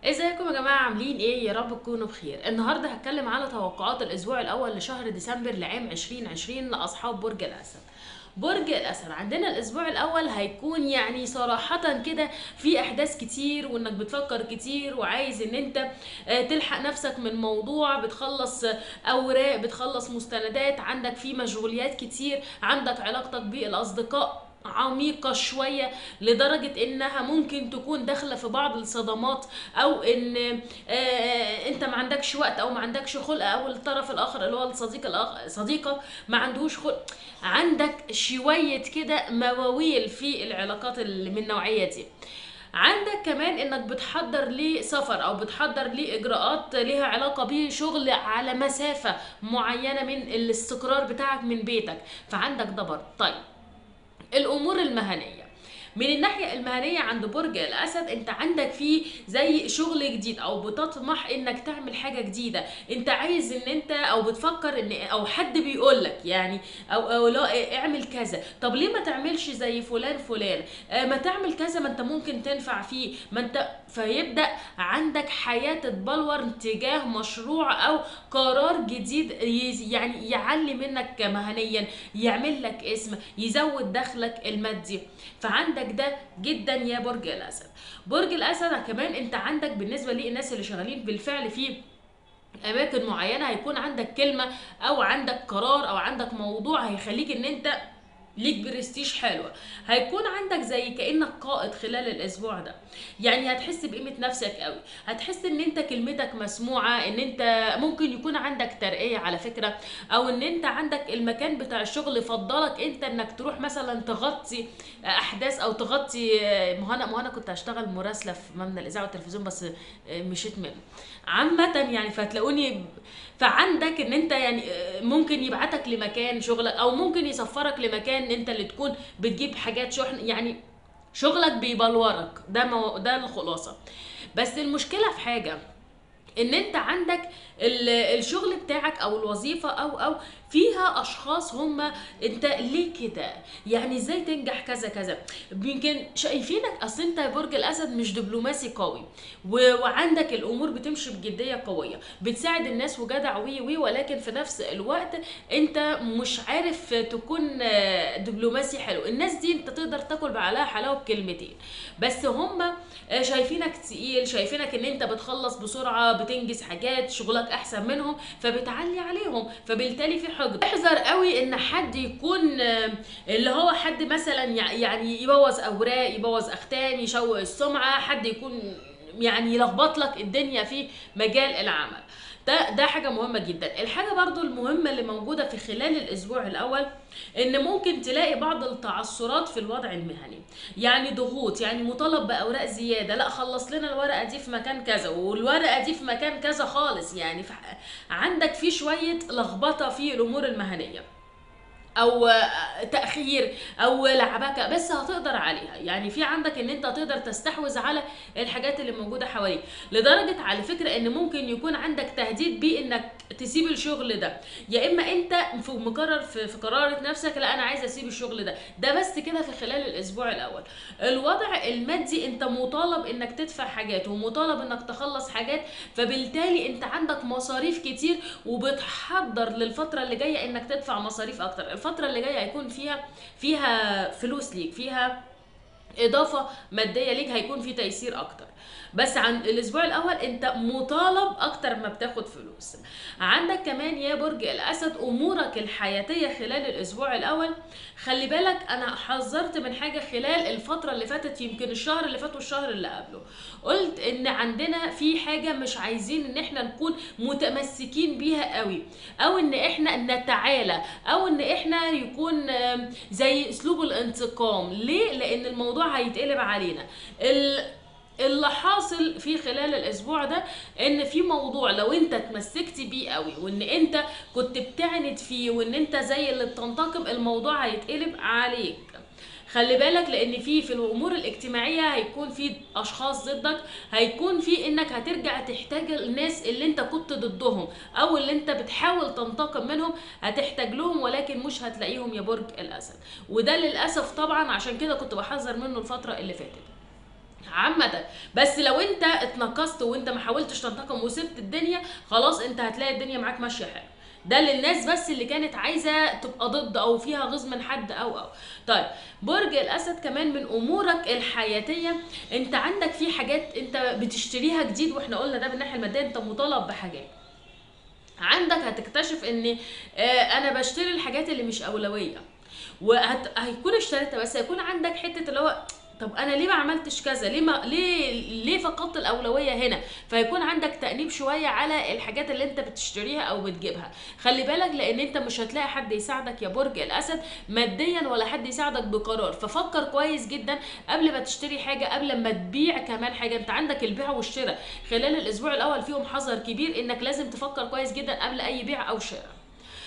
ازيكم يا جماعه عاملين ايه يا رب تكونوا بخير النهارده هتكلم على توقعات الاسبوع الاول لشهر ديسمبر لعام 2020 لاصحاب برج الاسد برج الاسد عندنا الاسبوع الاول هيكون يعني صراحه كده في احداث كتير وانك بتفكر كتير وعايز ان انت آه، تلحق نفسك من موضوع بتخلص آه، اوراق بتخلص مستندات عندك في مشغوليات كتير عندك علاقتك بالاصدقاء عميقة شوية لدرجة انها ممكن تكون داخلة في بعض الصدمات او ان آه انت ما عندكش وقت او ما عندكش خلق او الطرف الاخر اللي هو الصديق الآخر صديقك ما عندوش خلق عندك شوية كده مواويل في العلاقات اللي من النوعية دي عندك كمان انك بتحضر لسفر او بتحضر لاجراءات ليها علاقه بشغل على مسافه معينه من الاستقرار بتاعك من بيتك فعندك ده برضه طيب الامور المهنيه من الناحية المهنية عند برج الأسد أنت عندك فيه زي شغل جديد أو بتطمح إنك تعمل حاجة جديدة أنت عايز إن أنت أو بتفكر إن أو حد بيقول لك يعني أو أو لا اعمل كذا طب ليه ما تعملش زي فلان فلان آه ما تعمل كذا ما أنت ممكن تنفع فيه ما أنت فيبدأ عندك حياة تتبلور تجاه مشروع أو قرار جديد يز- يعني يعلي منك مهنيا يعمل لك اسم يزود دخلك المادي فعندك ده جدا يا برج الاسد برج الاسد كمان انت عندك بالنسبه للناس اللي شغالين بالفعل في اماكن معينه هيكون عندك كلمه او عندك قرار او عندك موضوع هيخليك ان انت ليك برستيج حلوه هيكون عندك زي كانك قائد خلال الاسبوع ده يعني هتحس بقيمه نفسك قوي هتحس ان انت كلمتك مسموعه ان انت ممكن يكون عندك ترقيه على فكره او ان انت عندك المكان بتاع الشغل فضلك انت انك تروح مثلا تغطي احداث او تغطي مهنا مهنا كنت هشتغل مراسله في مبنى الاذاعه والتلفزيون بس مشيت منه عامه يعني فتلاقوني فعندك ان انت يعني ممكن يبعتك لمكان شغلك او ممكن يسفرك لمكان انت اللي تكون بتجيب حاجات شحن يعني شغلك بيبلورك ده مو... ده الخلاصه بس المشكله في حاجه ان انت عندك ال- الشغل بتاعك او الوظيفه او او فيها اشخاص هم انت ليه كده يعني ازاي تنجح كذا كذا يمكن شايفينك اصل انت يا برج الاسد مش دبلوماسي قوي و- وعندك الامور بتمشي بجديه قويه بتساعد الناس وجدع وي وي ولكن في نفس الوقت انت مش عارف تكون آه، دبلوماسي حلو الناس دي انت تقدر تاكل بعلاها حلاوه بكلمتين بس هم آه، شايفينك تقيل شايفينك ان انت بتخلص بسرعه بتنجز حاجات شغلك احسن منهم فبتعلي عليهم فبالتالي في حقد احذر قوي ان حد يكون آه، اللي هو حد مثلا يع- يعني يبوظ اوراق يبوظ اختام يشوه السمعه حد يكون يعني يلخبط لك الدنيا في مجال العمل ده ده حاجه مهمه جدا الحاجه برضو المهمه اللي موجوده في خلال الاسبوع الاول ان ممكن تلاقي بعض التعثرات في الوضع المهني يعني ضغوط يعني مطالب باوراق زياده لا خلص لنا الورقه دي في مكان كذا والورقه دي في مكان كذا خالص يعني ف- عندك في شويه لخبطه في الامور المهنيه او آه، تاخير او لعبكه بس هتقدر عليها يعني في عندك ان انت تقدر تستحوذ على الحاجات اللي موجوده حواليك لدرجه على فكره ان ممكن يكون عندك تهديد بانك تسيب الشغل ده يا اما انت في مقرر في, في قرارة نفسك لا انا عايز اسيب الشغل ده ده بس كده في خلال الاسبوع الاول الوضع المادي انت مطالب انك تدفع حاجات ومطالب انك تخلص حاجات فبالتالي انت عندك مصاريف كتير وبتحضر للفتره اللي جايه انك تدفع مصاريف اكتر الفتره اللي جايه هيكون فيها فيها فلوس ليك فيها اضافه ماديه ليك هيكون في تيسير اكتر بس عن الاسبوع الاول انت مطالب اكتر ما بتاخد فلوس عندك كمان يا برج الاسد امورك الحياتيه خلال الاسبوع الاول خلي بالك انا حذرت من حاجه خلال الفتره اللي فاتت يمكن الشهر اللي فات والشهر اللي قبله قلت ان عندنا في حاجه مش عايزين ان احنا نكون متمسكين بيها قوي او ان احنا نتعالى او ان احنا يكون آم، زي اسلوب الانتقام ليه لان الموضوع هيتقلب علينا ال اللي حاصل في خلال الاسبوع ده ان في موضوع لو انت اتمسكت بيه قوي وان انت كنت بتعند فيه وان انت زي اللي بتنتقم الموضوع هيتقلب عليك خلي بالك لان في في الامور الاجتماعيه هيكون في اشخاص ضدك هيكون في انك هترجع تحتاج الناس اللي انت كنت ضدهم او اللي انت بتحاول تنتقم منهم هتحتاج لهم ولكن مش هتلاقيهم يا برج الاسد وده للاسف طبعا عشان كده كنت بحذر منه الفتره اللي فاتت عامة بس لو انت اتنقصت وانت ما حاولتش تنتقم وسبت الدنيا خلاص انت هتلاقي الدنيا معاك ماشيه حلو ده للناس بس اللي كانت عايزه تبقى ضد او فيها غيظ من حد او او طيب برج الاسد كمان من امورك الحياتيه انت عندك في حاجات انت بتشتريها جديد واحنا قلنا ده من الناحيه الماديه انت مطالب بحاجات عندك هتكتشف ان آه، انا بشتري الحاجات اللي مش اولويه وهيكون اشتريتها بس هيكون عندك حته اللي هو طب انا ليه ما عملتش كذا ليه ما ليه ليه فقدت الاولويه هنا فيكون عندك تانيب شويه على الحاجات اللي انت بتشتريها او بتجيبها خلي بالك لان انت مش هتلاقي حد يساعدك يا برج الاسد ماديا ولا حد يساعدك بقرار ففكر كويس جدا قبل ما تشتري حاجه قبل ما تبيع كمان حاجه انت عندك البيع والشراء خلال الاسبوع الاول فيهم حذر كبير انك لازم تفكر كويس جدا قبل اي بيع او شراء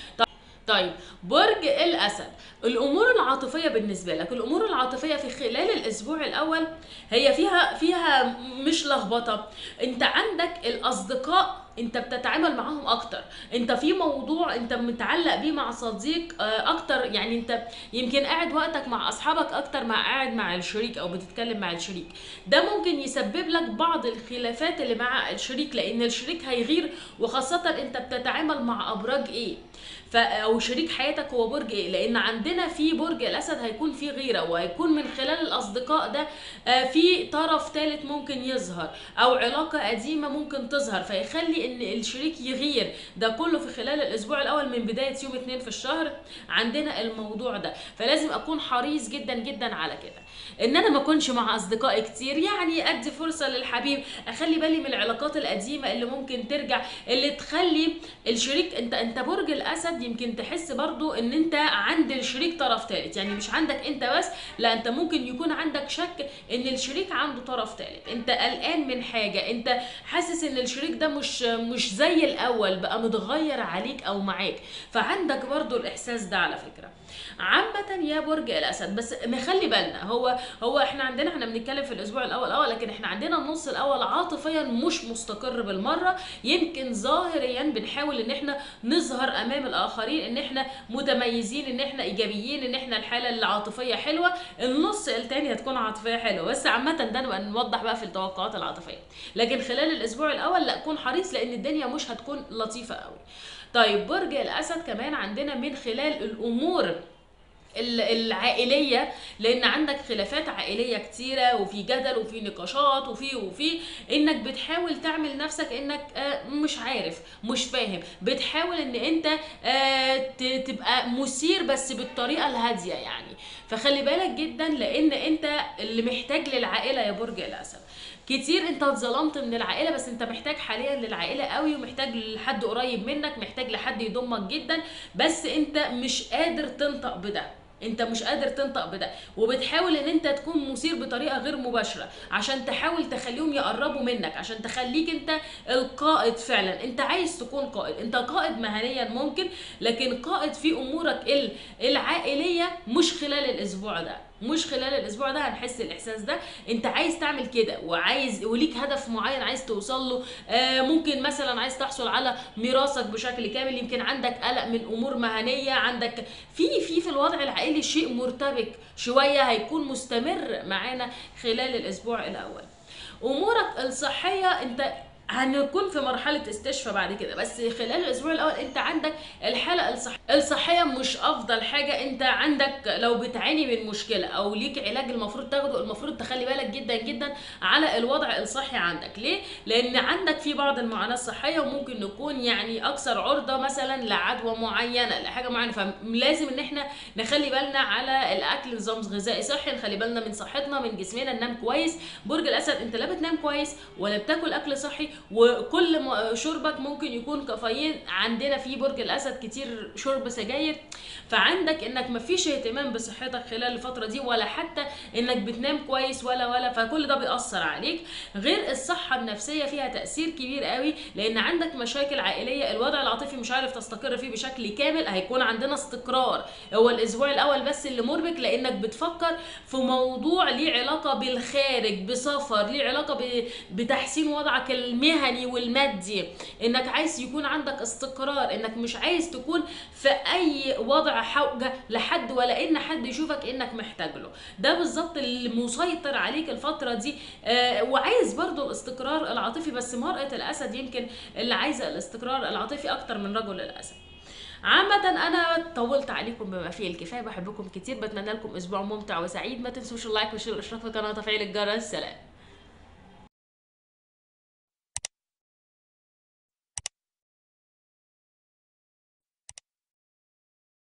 طيب برج الاسد الامور العاطفيه بالنسبه لك الامور العاطفيه في خلال الاسبوع الاول هي فيها فيها مش لخبطه انت عندك الاصدقاء انت بتتعامل معاهم اكتر انت في موضوع انت متعلق بيه مع صديق آه، اكتر يعني انت يمكن قاعد وقتك مع اصحابك اكتر ما قاعد مع الشريك او بتتكلم مع الشريك ده ممكن يسبب لك بعض الخلافات اللي مع الشريك لان الشريك هيغير وخاصه انت بتتعامل مع ابراج ايه ف او شريك حياتك هو برج ايه لان عندنا في برج الاسد هيكون في غيره وهيكون من خلال الاصدقاء ده آه، في طرف ثالث ممكن يظهر او علاقه قديمه ممكن تظهر فيخلي ان الشريك يغير ده كله في خلال الاسبوع الاول من بدايه يوم اتنين في الشهر عندنا الموضوع ده فلازم اكون حريص جدا جدا على كده ان انا ما اكونش مع اصدقائي كتير يعني ادي فرصه للحبيب اخلي بالي من العلاقات القديمه اللي ممكن ترجع اللي تخلي الشريك انت انت برج الاسد يمكن تحس برضو ان انت عند الشريك طرف ثالث يعني مش عندك انت بس لا انت ممكن يكون عندك شك ان الشريك عنده طرف ثالث انت قلقان من حاجه انت حاسس ان الشريك ده مش مش زي الاول بقى متغير عليك او معاك فعندك برضو الاحساس ده على فكره عامة يا برج الاسد بس نخلي بالنا هو هو احنا عندنا احنا بنتكلم في الاسبوع الاول اه لكن احنا عندنا النص الاول عاطفيا مش مستقر بالمره يمكن ظاهريا بنحاول ان احنا نظهر امام الاخرين ان احنا متميزين ان احنا ايجابيين ان احنا الحاله العاطفيه حلوه النص التاني هتكون عاطفيه حلوه بس عامه ده نبقى نوضح بقى في التوقعات العاطفيه لكن خلال الاسبوع الاول لا كون حريص لان الدنيا مش هتكون لطيفه قوي طيب برج الاسد كمان عندنا من خلال الامور ال- العائليه لان عندك خلافات عائليه كتيره وفي جدل وفي نقاشات وفي وفي انك بتحاول تعمل نفسك انك آه، مش عارف مش فاهم بتحاول ان انت آه، ت- تبقى مثير بس بالطريقه الهاديه يعني فخلي بالك جدا لان انت اللي محتاج للعائله يا برج الاسد كتير انت اتظلمت من العائله بس انت محتاج حاليا للعائله قوي ومحتاج لحد قريب منك محتاج لحد يضمك جدا بس انت مش قادر تنطق بده انت مش قادر تنطق بده وبتحاول ان انت تكون مثير بطريقه غير مباشره عشان تحاول تخليهم يقربوا منك عشان تخليك انت القائد فعلا انت عايز تكون قائد انت قائد مهنيا ممكن لكن قائد في امورك ال- العائليه مش خلال الاسبوع ده مش خلال الاسبوع ده هنحس الاحساس ده انت عايز تعمل كده وعايز وليك هدف معين عايز توصل له آه ممكن مثلا عايز تحصل على ميراثك بشكل كامل يمكن عندك قلق من امور مهنيه عندك في في في الوضع العائلي شيء مرتبك شويه هيكون مستمر معانا خلال الاسبوع الاول امورك الصحيه انت هنكون في مرحلة استشفاء بعد كده بس خلال الأسبوع الأول أنت عندك الحالة الصح... الصحية مش أفضل حاجة أنت عندك لو بتعاني من مشكلة أو ليك علاج المفروض تاخده المفروض تخلي بالك جدا جدا على الوضع الصحي عندك ليه؟ لأن عندك في بعض المعاناة الصحية وممكن نكون يعني أكثر عرضة مثلا لعدوى معينة لحاجة معينة فلازم إن احنا نخلي بالنا على الأكل نظام غذائي صحي نخلي بالنا من صحتنا من جسمنا ننام كويس برج الأسد أنت لا بتنام كويس ولا بتاكل أكل صحي وكل م- شربك ممكن يكون كافيين عندنا في برج الاسد كتير شرب سجاير فعندك انك مفيش اهتمام بصحتك خلال الفتره دي ولا حتى انك بتنام كويس ولا ولا فكل ده بيأثر عليك غير الصحه النفسيه فيها تأثير كبير قوي لان عندك مشاكل عائليه الوضع العاطفي مش عارف تستقر فيه بشكل كامل هيكون عندنا استقرار هو الاسبوع الاول بس اللي مربك لانك بتفكر في موضوع ليه علاقه بالخارج بسفر ليه علاقه ب- بتحسين وضعك المهني المهني والمادي انك عايز يكون عندك استقرار انك مش عايز تكون في اي وضع حوجه لحد ولا ان حد يشوفك انك محتاج له ده بالظبط اللي مسيطر عليك الفتره دي آه وعايز برضو الاستقرار العاطفي بس مرأة الاسد يمكن اللي عايزه الاستقرار العاطفي اكتر من رجل الاسد عامة أنا طولت عليكم بما فيه الكفاية بحبكم كتير بتمنى لكم أسبوع ممتع وسعيد ما تنسوش اللايك والشير والاشتراك في القناة وتفعيل الجرس سلام